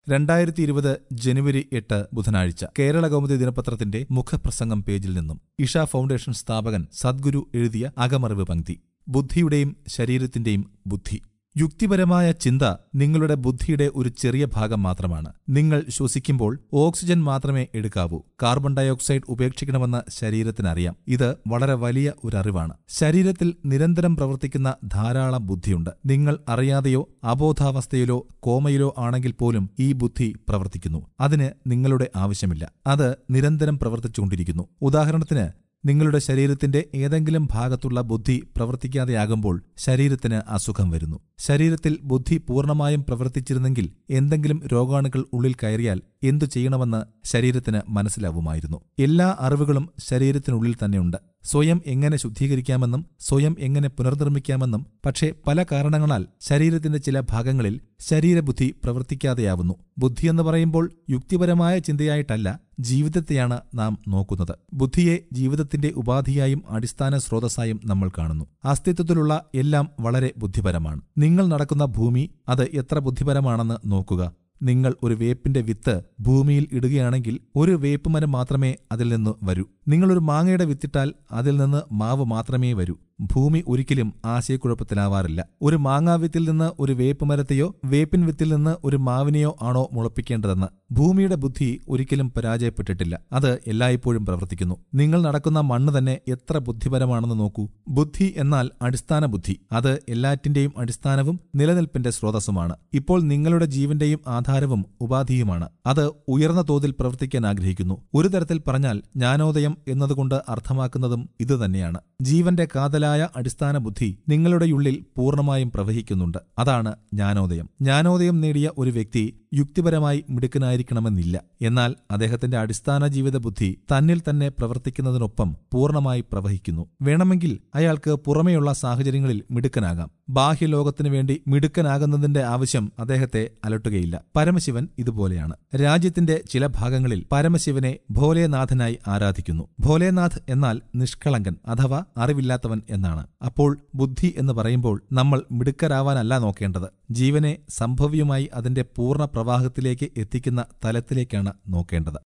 രണ്ടായിരത്തി ഇരുപത് ജനുവരി എട്ട് ബുധനാഴ്ച കേരള കൗമുദി ദിനപത്രത്തിന്റെ മുഖപ്രസംഗം പേജിൽ നിന്നും ഇഷ ഫൗണ്ടേഷൻ സ്ഥാപകൻ സദ്ഗുരു എഴുതിയ അകമറിവ് പങ്ക്തി ബുദ്ധിയുടെയും ശരീരത്തിന്റെയും ബുദ്ധി യുക്തിപരമായ ചിന്ത നിങ്ങളുടെ ബുദ്ധിയുടെ ഒരു ചെറിയ ഭാഗം മാത്രമാണ് നിങ്ങൾ ശ്വസിക്കുമ്പോൾ ഓക്സിജൻ മാത്രമേ എടുക്കാവൂ കാർബൺ ഡയോക്സൈഡ് ഉപേക്ഷിക്കണമെന്ന് ശരീരത്തിനറിയാം ഇത് വളരെ വലിയ ഒരു അറിവാണ് ശരീരത്തിൽ നിരന്തരം പ്രവർത്തിക്കുന്ന ധാരാളം ബുദ്ധിയുണ്ട് നിങ്ങൾ അറിയാതെയോ അബോധാവസ്ഥയിലോ കോമയിലോ ആണെങ്കിൽ പോലും ഈ ബുദ്ധി പ്രവർത്തിക്കുന്നു അതിന് നിങ്ങളുടെ ആവശ്യമില്ല അത് നിരന്തരം പ്രവർത്തിച്ചുകൊണ്ടിരിക്കുന്നു ഉദാഹരണത്തിന് നിങ്ങളുടെ ശരീരത്തിന്റെ ഏതെങ്കിലും ഭാഗത്തുള്ള ബുദ്ധി പ്രവർത്തിക്കാതെയാകുമ്പോൾ ശരീരത്തിന് അസുഖം വരുന്നു ശരീരത്തിൽ ബുദ്ധി പൂർണ്ണമായും പ്രവർത്തിച്ചിരുന്നെങ്കിൽ എന്തെങ്കിലും രോഗാണുക്കൾ ഉള്ളിൽ കയറിയാൽ എന്തു ചെയ്യണമെന്ന് ശരീരത്തിന് മനസ്സിലാവുമായിരുന്നു എല്ലാ അറിവുകളും ശരീരത്തിനുള്ളിൽ തന്നെയുണ്ട് സ്വയം എങ്ങനെ ശുദ്ധീകരിക്കാമെന്നും സ്വയം എങ്ങനെ പുനർനിർമ്മിക്കാമെന്നും പക്ഷേ പല കാരണങ്ങളാൽ ശരീരത്തിന്റെ ചില ഭാഗങ്ങളിൽ ശരീരബുദ്ധി പ്രവർത്തിക്കാതെയാവുന്നു ബുദ്ധിയെന്ന് പറയുമ്പോൾ യുക്തിപരമായ ചിന്തയായിട്ടല്ല ജീവിതത്തെയാണ് നാം നോക്കുന്നത് ബുദ്ധിയെ ജീവിതത്തിന്റെ ഉപാധിയായും അടിസ്ഥാന സ്രോതസ്സായും നമ്മൾ കാണുന്നു അസ്തിത്വത്തിലുള്ള എല്ലാം വളരെ ബുദ്ധിപരമാണ് നിങ്ങൾ നടക്കുന്ന ഭൂമി അത് എത്ര ബുദ്ധിപരമാണെന്ന് നോക്കുക നിങ്ങൾ ഒരു വേപ്പിന്റെ വിത്ത് ഭൂമിയിൽ ഇടുകയാണെങ്കിൽ ഒരു വേപ്പ് മരം മാത്രമേ അതിൽ നിന്ന് വരൂ നിങ്ങളൊരു മാങ്ങയുടെ വിത്തിട്ടാൽ അതിൽ നിന്ന് മാവ് മാത്രമേ വരൂ ഭൂമി ഒരിക്കലും ആശയക്കുഴപ്പത്തിലാവാറില്ല ഒരു മാങ്ങാവിത്തിൽ നിന്ന് ഒരു വേപ്പ് മരത്തെയോ വേപ്പിൻ വിത്തിൽ നിന്ന് ഒരു മാവിനെയോ ആണോ മുളപ്പിക്കേണ്ടതെന്ന് ഭൂമിയുടെ ബുദ്ധി ഒരിക്കലും പരാജയപ്പെട്ടിട്ടില്ല അത് എല്ലായ്പ്പോഴും പ്രവർത്തിക്കുന്നു നിങ്ങൾ നടക്കുന്ന മണ്ണ് തന്നെ എത്ര ബുദ്ധിപരമാണെന്ന് നോക്കൂ ബുദ്ധി എന്നാൽ അടിസ്ഥാന ബുദ്ധി അത് എല്ലാറ്റിന്റെയും അടിസ്ഥാനവും നിലനിൽപ്പിന്റെ സ്രോതസ്സുമാണ് ഇപ്പോൾ നിങ്ങളുടെ ജീവന്റെയും ആധാരവും ഉപാധിയുമാണ് അത് ഉയർന്ന തോതിൽ പ്രവർത്തിക്കാൻ ആഗ്രഹിക്കുന്നു ഒരു തരത്തിൽ പറഞ്ഞാൽ ജ്ഞാനോദയം എന്നതുകൊണ്ട് അർത്ഥമാക്കുന്നതും ഇതുതന്നെയാണ് ജീവന്റെ കാതലായ അടിസ്ഥാന ബുദ്ധി നിങ്ങളുടെയുള്ളിൽ പൂർണ്ണമായും പ്രവഹിക്കുന്നുണ്ട് അതാണ് ജ്ഞാനോദയം ജ്ഞാനോദയം നേടിയ ഒരു വ്യക്തി യുക്തിപരമായി മിടുക്കനായിരിക്കണമെന്നില്ല എന്നാൽ അദ്ദേഹത്തിന്റെ അടിസ്ഥാന ജീവിത ബുദ്ധി തന്നിൽ തന്നെ പ്രവർത്തിക്കുന്നതിനൊപ്പം പൂർണ്ണമായി പ്രവഹിക്കുന്നു വേണമെങ്കിൽ അയാൾക്ക് പുറമെയുള്ള സാഹചര്യങ്ങളിൽ മിടുക്കനാകാം ബാഹ്യലോകത്തിനു വേണ്ടി മിടുക്കനാകുന്നതിന്റെ ആവശ്യം അദ്ദേഹത്തെ അലട്ടുകയില്ല പരമശിവൻ ഇതുപോലെയാണ് രാജ്യത്തിന്റെ ചില ഭാഗങ്ങളിൽ പരമശിവനെ ഭോലേനാഥനായി ആരാധിക്കുന്നു ഭോലേനാഥ് എന്നാൽ നിഷ്കളങ്കൻ അഥവാ അറിവില്ലാത്തവൻ എന്നാണ് അപ്പോൾ ബുദ്ധി എന്ന് പറയുമ്പോൾ നമ്മൾ മിടുക്കരാവാനല്ല നോക്കേണ്ടത് ജീവനെ സംഭവ്യമായി അതിന്റെ പൂർണ്ണ പ്രവാഹത്തിലേക്ക് എത്തിക്കുന്ന തലത്തിലേക്കാണ് നോക്കേണ്ടത്